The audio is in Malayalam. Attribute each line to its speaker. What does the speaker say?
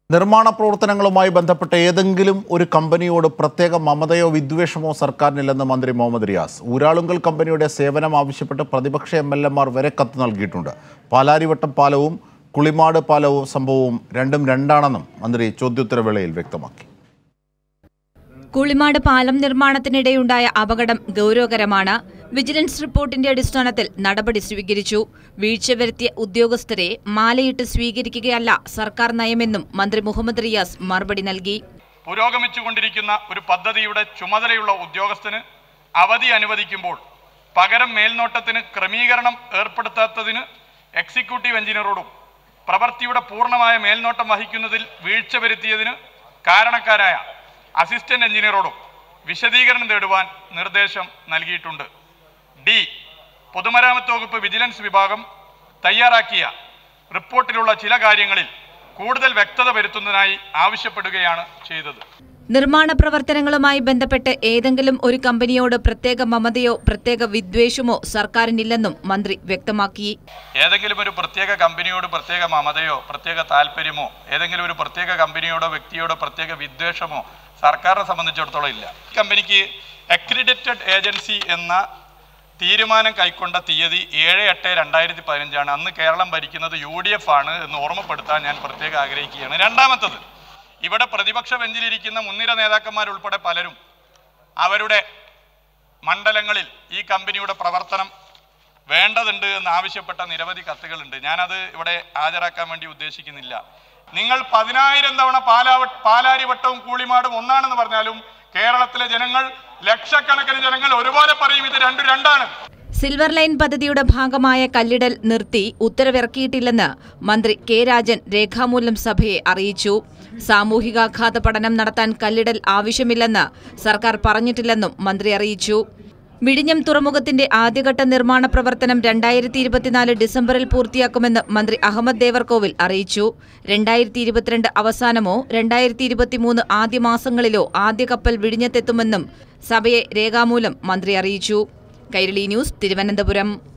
Speaker 1: നിർമ്മാണ പ്രവർത്തനങ്ങളുമായി ബന്ധപ്പെട്ട ഏതെങ്കിലും ഒരു കമ്പനിയോട് പ്രത്യേക മമതയോ വിദ്വേഷമോ സർക്കാരിനില്ലെന്ന് മന്ത്രി മുഹമ്മദ് റിയാസ് ഊരാളുങ്കൽ കമ്പനിയുടെ സേവനം ആവശ്യപ്പെട്ട് പ്രതിപക്ഷ എം എൽ എമാർ വരെ കത്ത് നൽകിയിട്ടുണ്ട് പാലാരിവട്ടം പാലവും കുളിമാട് പാലവും സംഭവവും രണ്ടും രണ്ടാണെന്നും മന്ത്രി ചോദ്യോത്തരവേളയിൽ വ്യക്തമാക്കി
Speaker 2: കുളിമാട് പാലം നിർമ്മാണത്തിനിടെയുണ്ടായ അപകടം ഗൗരവകരമാണ് വിജിലൻസ് റിപ്പോർട്ടിന്റെ അടിസ്ഥാനത്തിൽ നടപടി സ്വീകരിച്ചു വീഴ്ച വരുത്തിയ ഉദ്യോഗസ്ഥരെ മാലയിട്ട് സ്വീകരിക്കുകയല്ല സർക്കാർ നയമെന്നും മന്ത്രി മുഹമ്മദ് റിയാസ് മറുപടി നൽകി
Speaker 3: പുരോഗമിച്ചുകൊണ്ടിരിക്കുന്ന ഒരു പദ്ധതിയുടെ ചുമതലയുള്ള ഉദ്യോഗസ്ഥന് അവധി അനുവദിക്കുമ്പോൾ പകരം മേൽനോട്ടത്തിന് ക്രമീകരണം ഏർപ്പെടുത്താത്തതിന് എക്സിക്യൂട്ടീവ് എഞ്ചിനീയറോടും പ്രവൃത്തിയുടെ പൂർണ്ണമായ മേൽനോട്ടം വഹിക്കുന്നതിൽ വീഴ്ച വരുത്തിയതിന് കാരണക്കാരായ അസിസ്റ്റന്റ് എഞ്ചിനീയറോടും വിശദീകരണം തേടുവാൻ നിർദ്ദേശം നൽകിയിട്ടുണ്ട് ഡി പൊതുമരാമത്ത് വകുപ്പ് വിജിലൻസ് വിഭാഗം തയ്യാറാക്കിയ റിപ്പോർട്ടിലുള്ള ചില കാര്യങ്ങളിൽ കൂടുതൽ വ്യക്തത വരുത്തുന്നതിനായി ആവശ്യപ്പെടുകയാണ് ചെയ്തത്
Speaker 2: നിർമ്മാണ പ്രവർത്തനങ്ങളുമായി ബന്ധപ്പെട്ട് ഏതെങ്കിലും ഒരു കമ്പനിയോട് പ്രത്യേക മമതയോ പ്രത്യേക വിദ്വേഷമോ സർക്കാരിനില്ലെന്നും മന്ത്രി വ്യക്തമാക്കി
Speaker 3: ഏതെങ്കിലും ഒരു പ്രത്യേക കമ്പനിയോട് പ്രത്യേക മമതയോ പ്രത്യേക താല്പര്യമോ ഏതെങ്കിലും ഒരു പ്രത്യേക കമ്പനിയോടോ വ്യക്തിയോടോ പ്രത്യേക വിദ്വേഷമോ സർക്കാരിനെ സംബന്ധിച്ചിടത്തോളം ഇല്ല ഈ കമ്പനിക്ക് അക്രിഡിറ്റഡ് ഏജൻസി എന്ന തീരുമാനം കൈക്കൊണ്ട തീയതി ഏഴ് എട്ട് രണ്ടായിരത്തി പതിനഞ്ചാണ് അന്ന് കേരളം ഭരിക്കുന്നത് യു ഡി എഫ് ആണ് എന്ന് ഓർമ്മപ്പെടുത്താൻ ഞാൻ പ്രത്യേകം ആഗ്രഹിക്കുകയാണ് രണ്ടാമത്തത് ഇവിടെ പ്രതിപക്ഷ ബെഞ്ചിലിരിക്കുന്ന മുൻനിര നേതാക്കന്മാരുൾപ്പെടെ പലരും അവരുടെ മണ്ഡലങ്ങളിൽ ഈ കമ്പനിയുടെ പ്രവർത്തനം വേണ്ടതുണ്ട് എന്ന് ആവശ്യപ്പെട്ട നിരവധി കത്തുകളുണ്ട് ഞാനത് ഇവിടെ ഹാജരാക്കാൻ വേണ്ടി ഉദ്ദേശിക്കുന്നില്ല നിങ്ങൾ പതിനായിരം തവണ പാലാവ പാലാരിവട്ടവും കൂളിമാടും ഒന്നാണെന്ന് പറഞ്ഞാലും കേരളത്തിലെ ജനങ്ങൾ ലക്ഷക്കണക്കിന് ജനങ്ങൾ ഒരുപോലെ പറയും ഇത് രണ്ടും രണ്ടാണ്
Speaker 2: സിൽവർ ലൈൻ പദ്ധതിയുടെ ഭാഗമായ കല്ലിടൽ നിർത്തി ഉത്തരവിറക്കിയിട്ടില്ലെന്ന് മന്ത്രി കെ രാജൻ രേഖാമൂലം സഭയെ അറിയിച്ചു സാമൂഹികാഘാത പഠനം നടത്താൻ കല്ലിടൽ ആവശ്യമില്ലെന്ന് സർക്കാർ പറഞ്ഞിട്ടില്ലെന്നും മന്ത്രി അറിയിച്ചു വിഴിഞ്ഞം തുറമുഖത്തിന്റെ ആദ്യഘട്ട നിർമ്മാണ പ്രവർത്തനം രണ്ടായിരത്തി ഇരുപത്തിനാല് ഡിസംബറിൽ പൂർത്തിയാക്കുമെന്ന് മന്ത്രി അഹമ്മദ് ദേവർകോവിൽ അറിയിച്ചു രണ്ടായിരത്തി ഇരുപത്തിരണ്ട് അവസാനമോ രണ്ടായിരത്തി ഇരുപത്തിമൂന്ന് ആദ്യ മാസങ്ങളിലോ ആദ്യ കപ്പൽ വിഴിഞ്ഞത്തെത്തുമെന്നും സഭയെ രേഖാമൂലം മന്ത്രി അറിയിച്ചു കൈരളി ന്യൂസ് തിരുവനന്തപുരം